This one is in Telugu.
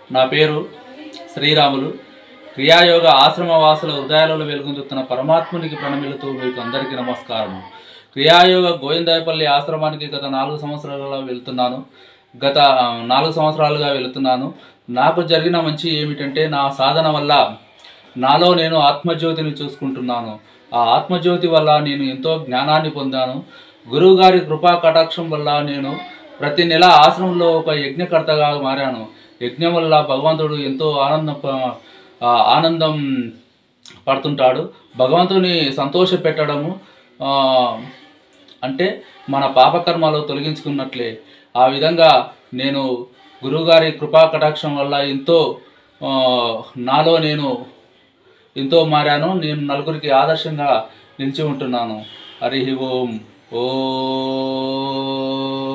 నా పేరు శ్రీరాములు క్రియాయోగ ఆశ్రమవాసుల హృదయాలలో వెలుగొందుతున్న పరమాత్మునికి ప్రణమిలుతూ మీకు అందరికీ నమస్కారం క్రియాయోగ గోవిందాయపల్లి ఆశ్రమానికి గత నాలుగు సంవత్సరాలుగా వెళ్తున్నాను గత ఆ, నాలుగు సంవత్సరాలుగా వెళుతున్నాను నాకు జరిగిన మంచి ఏమిటంటే నా సాధన వల్ల నాలో నేను ఆత్మజ్యోతిని చూసుకుంటున్నాను ఆ ఆత్మజ్యోతి వల్ల నేను ఎంతో జ్ఞానాన్ని పొందాను గురువుగారి కృపా కటాక్షం వల్ల నేను ప్రతి నెల ఆశ్రమంలో ఒక యజ్ఞకర్తగా మారాను యజ్ఞం వల్ల భగవంతుడు ఎంతో ఆనంద ఆ, ఆనందం పడుతుంటాడు భగవంతుని సంతోష పెట్టడము ఆ, అంటే మన పాపకర్మాలు తొలగించుకున్నట్లే ఆ విధంగా నేను గురువుగారి కృపా కటాక్షం వల్ల ఎంతో ఆ, నాలో నేను ఎంతో మారాను నేను నలుగురికి ఆదర్శంగా నిలిచి ఉంటున్నాను హరి ఓం ఓ